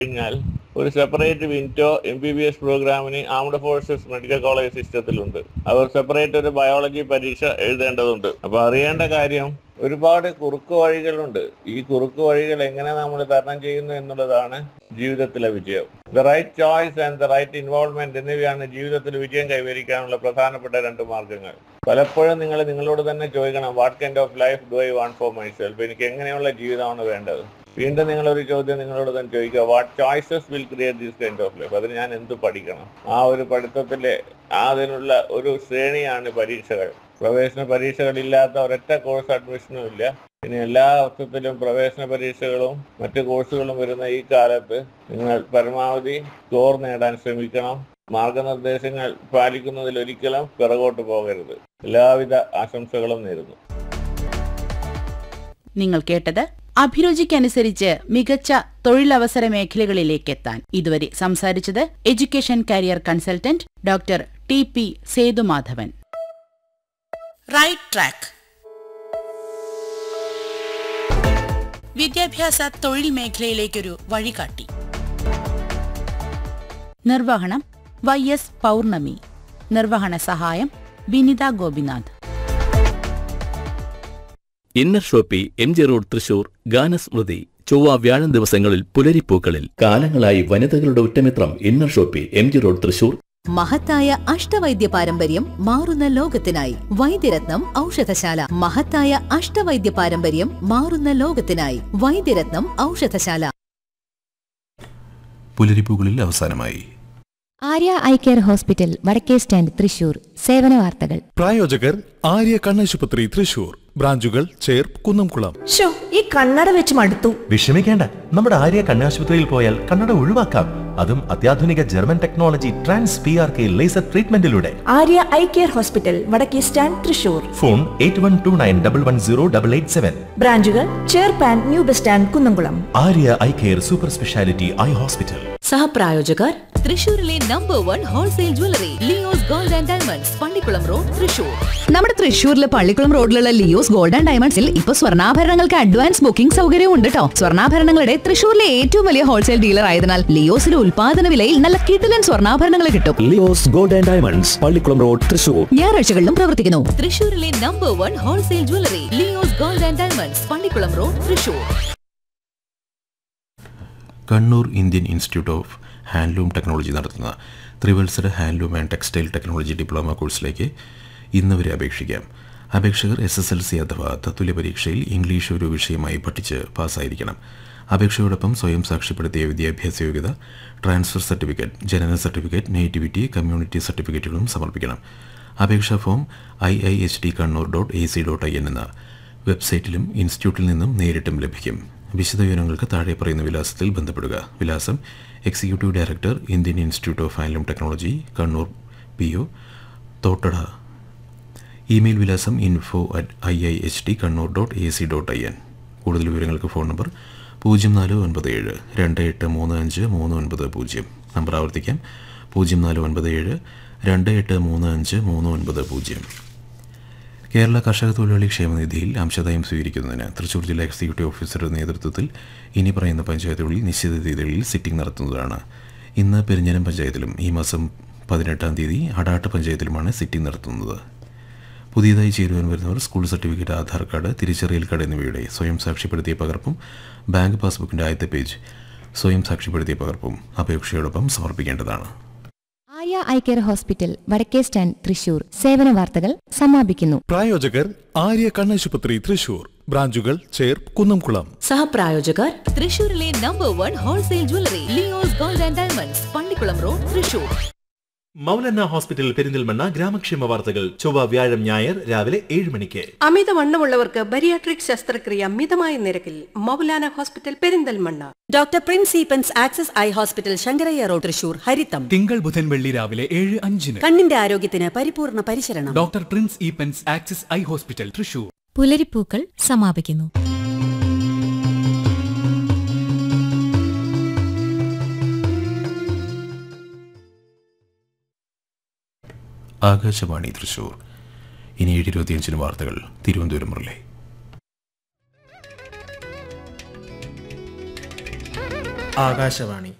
കഴിഞ്ഞാൽ ഒരു separate window M B B S പ്രോഗ്രാമിന് ആംഡ് ഫോഴ്സസ് മെഡിക്കൽ കോളേജ് സിസ്റ്റത്തിലുണ്ട് അവർ സെപ്പറേറ്റ് ഒരു ബയോളജി പരീക്ഷ എഴുതേണ്ടതുണ്ട് അപ്പൊ അറിയേണ്ട കാര്യം ഒരുപാട് കുറുക്ക് വഴികളുണ്ട് ഈ കുറുക്ക് വഴികൾ എങ്ങനെ നമ്മൾ തരണം ചെയ്യുന്നു എന്നുള്ളതാണ് ജീവിതത്തിലെ വിജയം the right choice and the right involvement എന്നിവയാണ് ജീവിതത്തിൽ വിജയം കൈവരിക്കാനുള്ള പ്രധാനപ്പെട്ട രണ്ട് മാർഗങ്ങൾ പലപ്പോഴും നിങ്ങൾ നിങ്ങളോട് തന്നെ ചോദിക്കണം what kind of life do I want for myself എനിക്ക് എങ്ങനെയുള്ള ജീവിതമാണ് വേണ്ടത് വീണ്ടും നിങ്ങളൊരു ചോദ്യം നിങ്ങളോട് തന്നെ ചോദിക്കുക what choices will create this kind of life അതിന് ഞാൻ എന്ത് പഠിക്കണം ആ ഒരു പഠിത്തത്തിലെ അതിനുള്ള ഒരു ശ്രേണിയാണ് പരീക്ഷകൾ പ്രവേശന പരീക്ഷകളില്ലാത്ത ഒരൊറ്റ കോഴ്സ് അഡ്മിഷനും ഇല്ല ഇനി എല്ലാ അർത്ഥത്തിലും പ്രവേശന പരീക്ഷകളും മറ്റ് കോഴ്സുകളും വരുന്ന ഈ കാലത്ത് നിങ്ങൾ പരമാവധി സ്കോർ നേടാൻ ശ്രമിക്കണം മാർഗനിർദ്ദേശങ്ങൾ പാലിക്കുന്നതിൽ ഒരിക്കലും പിറകോട്ട് പോകരുത് എല്ലാവിധ ആശംസകളും നേരുന്നു നിങ്ങൾ കേട്ടത് അഭിരുചിക്കനുസരിച്ച് മികച്ച തൊഴിലവസര മേഖലകളിലേക്ക് എത്താൻ ഇതുവരെ സംസാരിച്ചത് education career consultant doctor T P Sethumadhavan right track വിദ്യാഭ്യാസ തൊഴിൽ മേഖലയിലേക്കൊരു വഴികാട്ടി നിർവഹണം വൈ എസ് പൗർണമി നിർവഹണ സഹായം Vinitha Gopinath inner shoppy M G road Thrissur ഗാനസ്മൃതി ചൊവ്വ വ്യാഴം ദിവസങ്ങളിൽ പുലരിപ്പൂക്കളിൽ കാലങ്ങളായി വനിതകളുടെ ഉറ്റമിത്രം inner shoppy M G road Thrissur മഹത്തായ അഷ്ടവൈദ്യ പാരമ്പര്യം മാറുന്ന ലോകത്തിനായി വൈദ്യരത്നം ഔഷധശാല മഹത്തായ അഷ്ടവൈദ്യ പാരമ്പര്യം മാറുന്ന ലോകത്തിനായി വൈദ്യരത്നം ഔഷധശാല പുലരിപ്പൂകളിൽ അവസാനമായി ആര്യ ഐ കെയർ ഹോസ്പിറ്റൽ വടക്കേ സ്റ്റാൻഡ് തൃശൂർ സേവന വാർത്തകൾ പ്രായോജകർ ആര്യ കണ്ണാശുപത്രി തൃശൂർ ബ്രാഞ്ചുകൾ ചേർപ്പ് കുന്നംകുളം ഷോ ഈ കണ്ണട വെച്ച് മടുത്തു വിഷമിക്കേണ്ട നമ്മുടെ ആര്യ കണ്ണാശുപത്രിയിൽ പോയാൽ കണ്ണട ഒഴിവാക്കാം അതും അത്യാധുനിക German technology trans P R K laser ട്രീറ്റ്മെന്റിലൂടെ ആര്യ ഐ കെയർ ഹോസ്പിറ്റൽ വടക്കേ stand Thrissur phone eight one two nine double one zero double eight seven ബ്രാഞ്ചുകൾ ചേർപ്പാൻ new bus stand Kunnamkulam Arya eye care super speciality eye hospital സഹപ്രായോജകർ തൃശൂരിലെ number one wholesale jewellery Leo's gold and diamonds പള്ളിക്കുളം road Thrissur നമ്മുടെ തൃശൂരിലെ പള്ളിക്കുളം റോഡിലുള്ള Leo's gold and ഡയമണ്ട്സിൽ ഇപ്പൊ സ്വർണ്ണാഭരണങ്ങൾക്ക് അഡ്വാൻസ് ബുക്കിംഗ് സൗകര്യവും ഉണ്ട് കേട്ടോ സ്വർണ്ണാഭരണങ്ങളുടെ തൃശൂരിലെ ഏറ്റവും വലിയ ഹോൾസെയിൽ ഡീലർ ആയതിനാൽ ലിയോസിലെ ഉൽപാദന വിലയിൽ നല്ല കിടിലൻ സ്വർണ്ണാഭരണങ്ങൾ കിട്ടും Leo's gold and diamonds പള്ളിക്കുളം road Thrissur ഞായറാഴ്ചകളിലും പ്രവർത്തിക്കുന്നു തൃശൂരിലെ number one wholesale jewellery Leo's gold and diamonds പള്ളിക്കുളം road Thrissur Kannur Indian institute of handloom technology നടത്തുന്ന ത്രിവത്സര handloom and textile technology diploma കോഴ്സിലേക്ക് ഇന്ന് വരെ അപേക്ഷിക്കാം അപേക്ഷകർ എസ് എസ് എൽ സി അഥവാ തത്തുല്യ പരീക്ഷയിൽ ഇംഗ്ലീഷ് ഒരു വിഷയമായി പഠിച്ച് പാസ്സായിരിക്കണം അപേക്ഷയോടൊപ്പം സ്വയം സാക്ഷ്യപ്പെടുത്തിയ വിദ്യാഭ്യാസ യോഗ്യത ട്രാൻസ്ഫർ സർട്ടിഫിക്കറ്റ് ജനന സർട്ടിഫിക്കറ്റ് നേറ്റിവിറ്റി കമ്മ്യൂണിറ്റി സർട്ടിഫിക്കറ്റുകളും സമർപ്പിക്കണം അപേക്ഷാ form I I H T Kannur dot A C dot I N എന്ന വെബ്സൈറ്റിലും ഇൻസ്റ്റിറ്റ്യൂട്ടിൽ നിന്നും നേരിട്ടും ലഭിക്കും വിശദവിവരങ്ങൾക്ക് താഴെ പറയുന്ന വിലാസത്തിൽ ബന്ധപ്പെടുക വിലാസം executive director Indian institute of handloom technology Kannur P O Thottada email വിലാസം info at I I H T Kannur dot A C dot I N കൂടുതൽ വിവരങ്ങൾക്ക് ഫോൺ നമ്പർ പൂജ്യം നാല് ഒൻപത് ഏഴ് രണ്ട് എട്ട് മൂന്ന് അഞ്ച് മൂന്ന് ഒൻപത് പൂജ്യം നമ്പർ ആവർത്തിക്കാം പൂജ്യം നാല് ഒൻപത് ഏഴ് രണ്ട് എട്ട് മൂന്ന് അഞ്ച് മൂന്ന് ഒൻപത് പൂജ്യം കേരള കർഷക തൊഴിലാളി ക്ഷേമനിധിയിൽ അംശദായം സ്വീകരിക്കുന്നതിന് തൃശൂർ ജില്ലാ എക്സിക്യൂട്ടീവ് ഓഫീസറുടെ നേതൃത്വത്തിൽ ഇനി പറയുന്ന പഞ്ചായത്തുകളിൽ നിശ്ചിത തീയതികളിൽ സിറ്റിംഗ് നടത്തുന്നതാണ് ഇന്ന് പെരിഞ്ഞനം പഞ്ചായത്തിലും ഈ മാസം പതിനെട്ടാം തീയതി അടാട്ട് പഞ്ചായത്തിലുമാണ് സിറ്റിംഗ് നടത്തുന്നത് പുതിയതായി ചേരുവാൻ വരുന്നവർ സ്കൂൾ സർട്ടിഫിക്കറ്റ് ആധാർ കാർഡ് തിരിച്ചറിയൽ കാർഡ് എന്നിവയുടെ സ്വയം സാക്ഷ്യപ്പെടുത്തിയ പകർപ്പും ബാങ്ക് പാസ്ബുക്കിൻ്റെ ആദ്യത്തെ പേജ് സ്വയം സാക്ഷ്യപ്പെടുത്തിയ പകർപ്പും അപേക്ഷയോടൊപ്പം സമർപ്പിക്കേണ്ടതാണ് ആര്യ ഐ കെയർ ഹോസ്പിറ്റൽ വടക്കേ സ്റ്റാൻഡ് തൃശൂർ സേവന വാർത്തകൾ സമാപിക്കുന്നു പ്രായോജകർ ആര്യ കണ്ണാശുപത്രി തൃശൂർ ബ്രാഞ്ചുകൾ ചേർപ്പ് കുന്നംകുളം സഹപ്രായോജകർ തൃശൂരിലെ number one wholesale jewellery Leo's gold and diamonds പള്ളിക്കുളം road Thrissur Moulana hospital Perinthalmanna ഗ്രാമക്ഷേമ വാർത്തകൾ ചൊവ്വ വ്യാഴം ഞായർ രാവിലെ ഏഴ് മണിക്ക് അമിതവണ്ണമുള്ളവർക്ക് ബരിയാട്രിക് ശസ്ത്രക്രിയ മിതമായ നിരക്കിൽ Moulana hospital Perinthalmanna doctor Prince Eapen's access eye hospital Sankarayya road Thrissur ഹരിത്തം തിങ്കൾ ബുധൻ വെള്ളി രാവിലെ ഏഴ് അഞ്ചിന് കണ്ണിന്റെ ആരോഗ്യത്തിന് പരിപൂർണ പരിശരണം doctor Prince Eapen's access eye hospital Thrissur പുലരിപ്പൂക്കൾ സമാപിക്കുന്നു ആകാശവാണി തൃശൂർ ഇനി ഏഴ് ഇരുപത്തിയഞ്ചിന് വാർത്തകൾ തിരുവനന്തപുരം മുരളി ആകാശവാണി